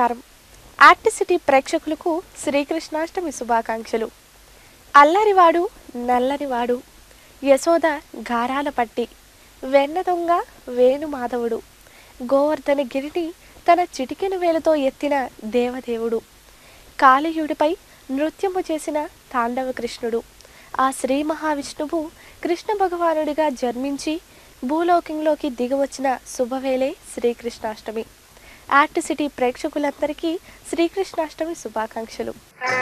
నమస్కారం act city ప్రేక్షకులకు శ్రీకృష్ణాష్టమి శుభాకాంక్షలు అల్లరివాడు నల్లరివాడు యశోద గారాల పట్టి వెన్న దొంగ వేణుమాధవుడు గోవర్ధన గిరిని తన చిటికెన వేలుతో ఎత్తిన దేవదేవుడు కాళీయుడిపై నృత్యము చేసిన తాండవ కృష్ణుడు ఆ శ్రీ మహావిష్ణువు కృష్ణ భగవానుడిగా జన్మించి భూలోకంలోకి దిగివచ్చిన శుభవేళే శ్రీకృష్ణాష్టమి యాక్ట్ సిటీ ప్రేక్షకులందరికీ శ్రీకృష్ణాష్టమి శుభాకాంక్షలు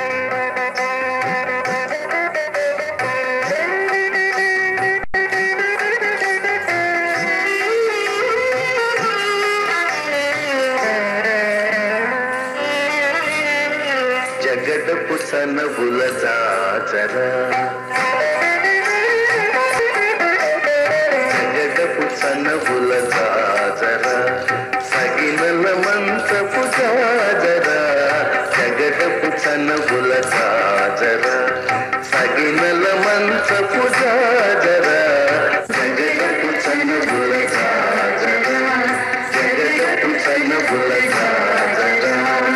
జగడపు సనబుల జాజరా జగడపు సనబుల జాజరా సగినల మంచపు జాజరా జగడపు సనబుల జాజరా సగినల మంచపు జాజరా జగడపు సనబుల జాజరా జగడపు సనబుల జాజరా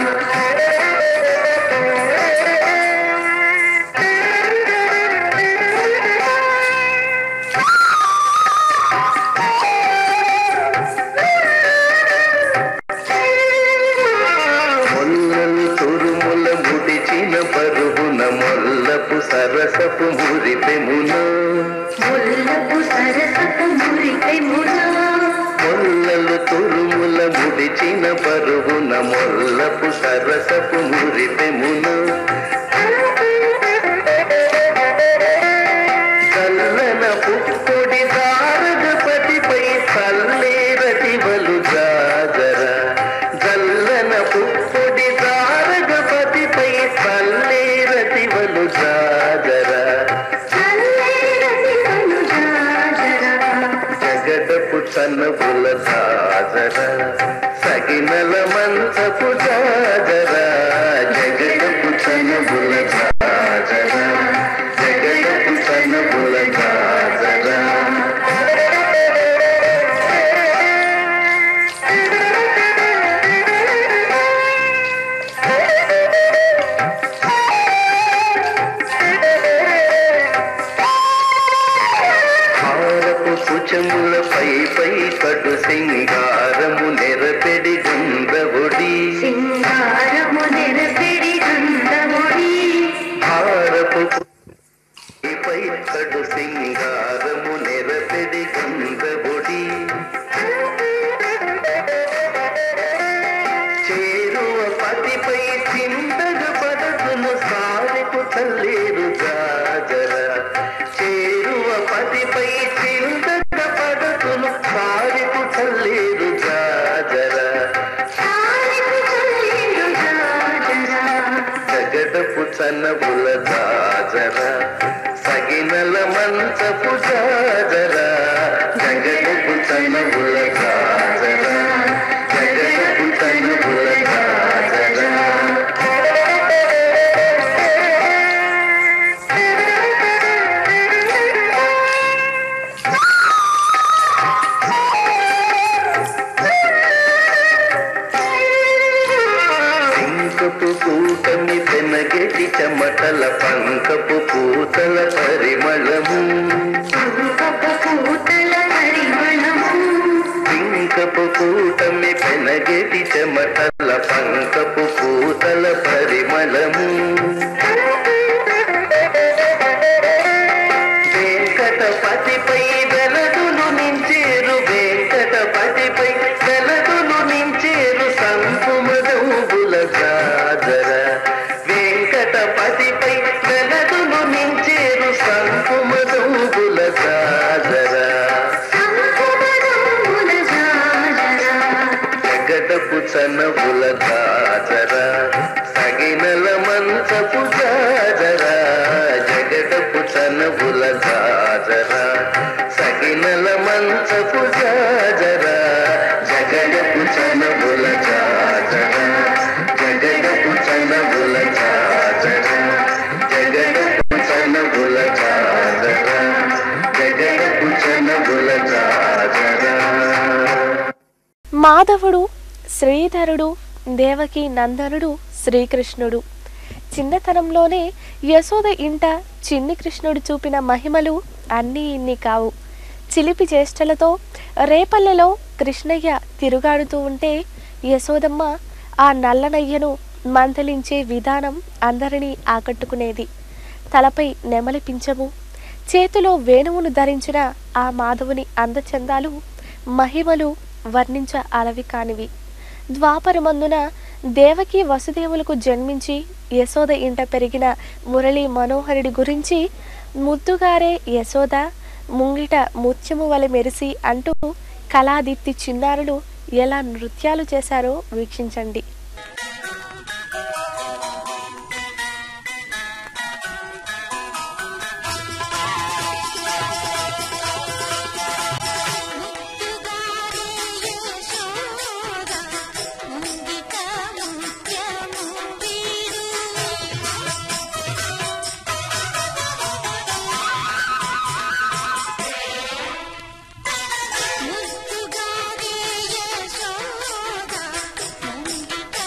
మొల్లలు తురుముల ముడిచిన పరుగున మొల్లపు సరసపు మురిపెమున ముల్లపు సరసపు మురిపెమున మొల్లలు తురుముల ముడిచిన పరుగున మొల్లపు సరసపు మురిపెమున చల్లన పుప్పొడి దారగపతిపై చల్లేరటివలు జాజర జల్లన పుప్పొడి దారగపతిపై చల్లేరటివలు జాజర చల్లేరటి కనుజాజరా జగడపు చన్నబుల జాజర సగినల మంచపు జాజర జగడపు చన్నబుల జాజర జగడపు చన్నబుల జాజర హారపు కుచముల పై పై కటు సింగారము నెరపెడి గుండ్రబొడి సింగారము నెరపెడి గంధముడి హారపు పై కటు సింగారము నెరపెడి గుండ్రబొడి చేరువ పతిపై చింతగ పదసును సారెకు తల్లేరు జాజర చేరువ పతిపై చింతగ పదసును సారెకు తల్లేరు జాజర సారెకు చల్లేరు జాజరా జగడపు చన్నబుల జాజర సగినల మంచపు జాజర జగడపు చన్నబుల జాజర జగడపు చన్నబుల జాజర సింకపు కూటమి పెనగెటి చెమటల పంకపు పూతల పరిమళము కుంకపు పూతల పరిమళము పింకపు కూటమి పెనగెటి చెమటల పంకపు పూతల పరిమళము వెంకటపతిపై వెలదులు నించేరు వెంకటపతిపై వెలదులు నించేరు సంకుమదౌబుల జాజర వెంకటపతిపై వెలదులు నించేరు సంకుమదౌబుల జాజర సంకుమరముల జాజరా జగడపు చనబుల జాజర సగినల మంచపు జాజర జగడపు చనబుల జాజర సగినల మంచపు జాజర జగడపు చనబుల జాజర జగడపు చనబుల జాజర జగడపు చనబుల జాజర జగడపు చనబుల జాజర మాధవుడు శ్రీధరుడు దేవకి నందనుడు శ్రీకృష్ణుడు చిన్నతనంలోనే యశోద ఇంట చిన్ని కృష్ణుడు చూపిన మహిమలు అన్నీ ఇన్ని కావు చిలిపి చేష్టలతో రేపల్లెలో కృష్ణయ్య తిరుగాడుతూ ఉంటే యశోదమ్మ ఆ నల్లనయ్యను మందలించే విధానం అందరినీ ఆకట్టుకునేది తలపై నెమలి పించము చేతిలో వేణువును ధరించిన ఆ మాధవుని అందచందాలు మహిమలు వర్ణించ అలవి కానివి ద్వాపరమందున దేవకి వసుదేవులకు జన్మించి యశోద ఇంట పెరిగిన మురళీ మనోహరుడి గురించి ముద్దుగారే యశోద ముంగిట ముత్యము వలె మెరిసి అంటూ కళాదీప్తి చిన్నారులు ఎలా నృత్యాలు చేశారో వీక్షించండి ముద్దుగానే యశోద ముంగిట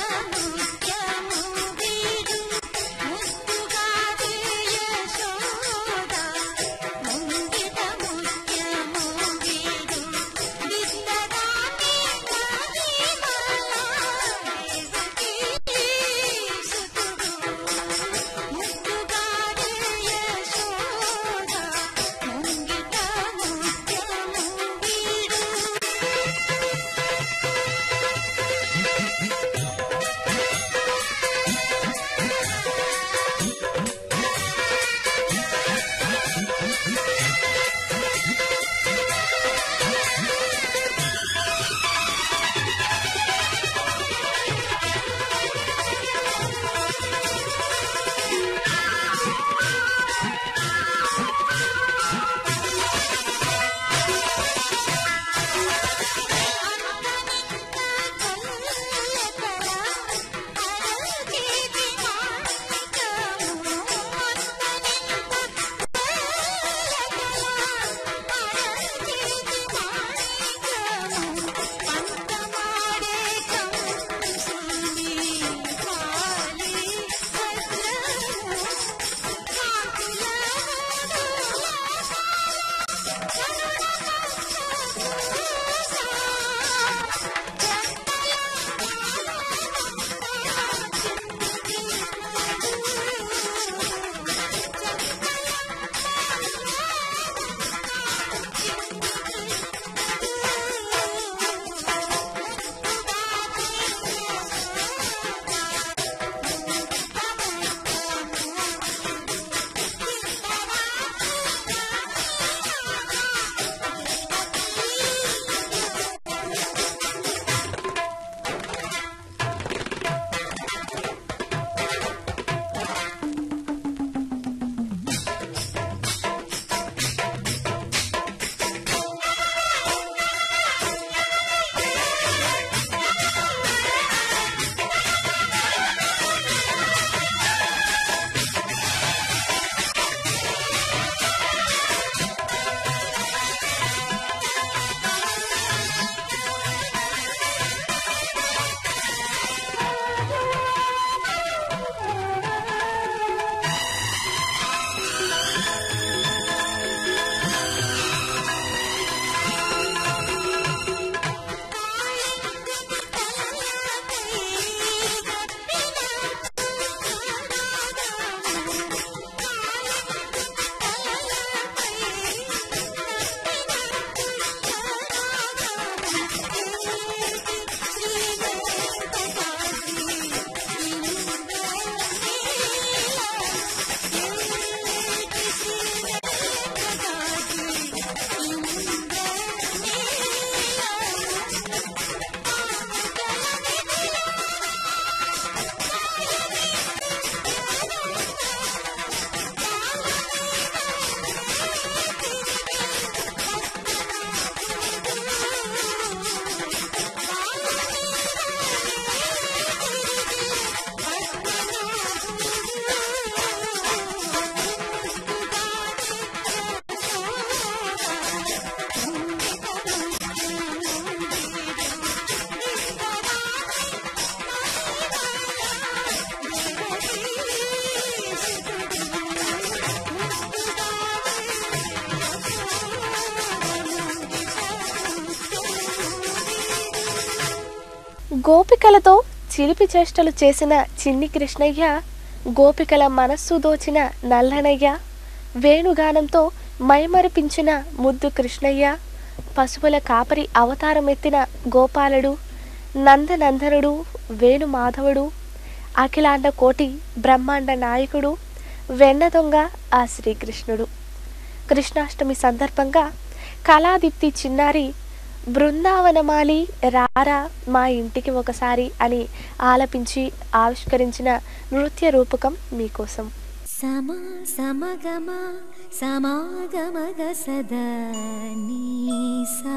గోపికలతో చిలిపి చేష్టలు చేసిన చిన్ని కృష్ణయ్య గోపికల మనస్సు దోచిన నల్లనయ్య వేణుగానంతో మైమరిపించిన ముద్దు కృష్ణయ్య పశువుల కాపరి అవతారం ఎత్తిన గోపాలుడు నందనందనుడు వేణుమాధవుడు అఖిలాండ కోటి బ్రహ్మాండ నాయకుడు వెన్న దొంగ ఆ శ్రీకృష్ణుడు కృష్ణాష్టమి సందర్భంగా కళాదీప్తి చిన్నారి బృందావనమాలి రారా మా ఇంటికి ఒకసారి అని ఆలపించి ఆవిష్కరించిన నృత్య రూపకం మీకోసం సమా సమగమ సమాగమగ సదా నీసా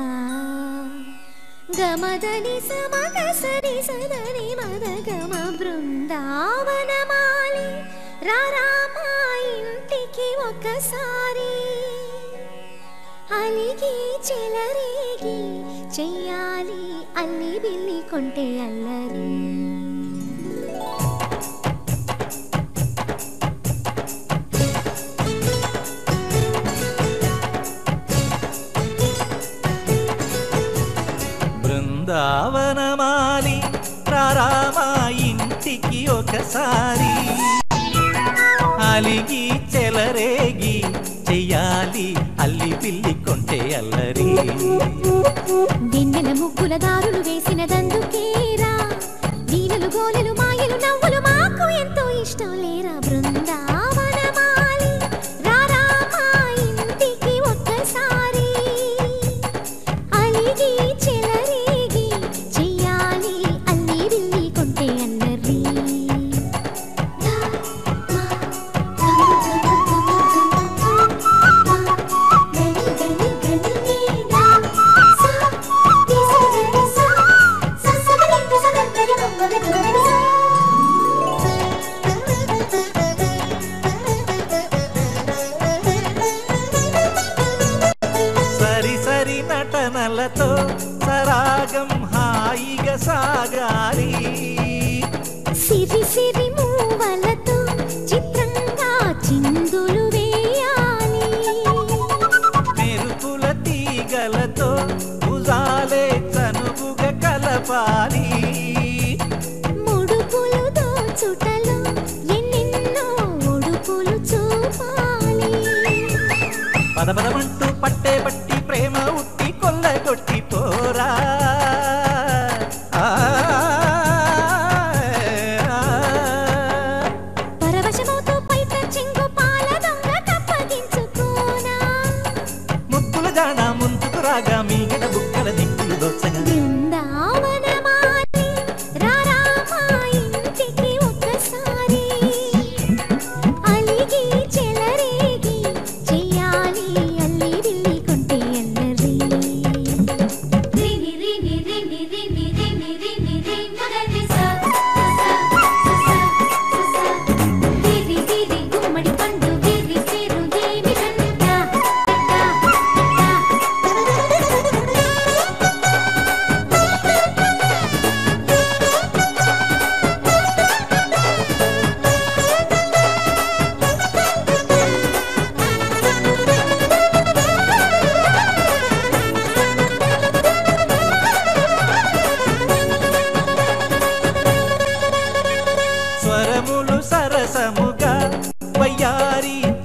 గమదని సమగ సరి సదని మదగమ బృందావనమాలి రారామా ఇంటికి ఒకసారి అలిగి చెలరేగి చెయ్యాలి అల్లి బిల్లి కొంటే అల్లరి బృందావనమాలి రారామా ఇంటికి ఒకసారి అలిగి చెలరేగి చెయ్యాలి అల్లి పిల్లి కొంటే అల్లరి వెన్నెల ముగ్గుల దారులు వేసిన దందుకేరా వీణలు గోలెలు మాయలు నవ్వులు మాకు ఎంతో ఇష్టం లేరా బృందావనమాలి రారా మా ఇంటికి ఒక్కసారి అలిగి చెలరేగి చెయ్యాలి అల్లి బిల్లి కొంటే అల్లరి సరి సరి నటనలతో సరాగం హాయిగా సాగాలి సిరి సిరి మూవలతో చిత్రంగా చిందులు వేయాలి మెరుపుల తీగలతో భుజాలే చనువుగా కలపాలి ముడుపులు దోచుటలో ఎన్నెన్నో ఉడుపులు చూపాలి పద పదమంటూ పట్టే పట్టి ప్రేమ ఉట్టి కొల్లగొట్టి పోరా ఆ, ఆ, పరవశమవుతూ పైట చెంగు పాల దొంగ కప్పగించుకోనా ముద్దుల జాణ ముందుకు రాగా మీగడ బుక్కల దిక్కులు దోచగా బృందావనమాలి రారా మా ఇంటికి ఒక్కసారి అలిగి చెలరేగి చెయ్యాలి అల్లి బిల్లి కొంటే అల్లరి రిని రిని రిని రిని రిని రిని రిని మగని సా సా సా సా విరి విరి గుమ్మడి పండు విరి విరు దేవి గంట స్వరములు సరసముగా వయ్యారి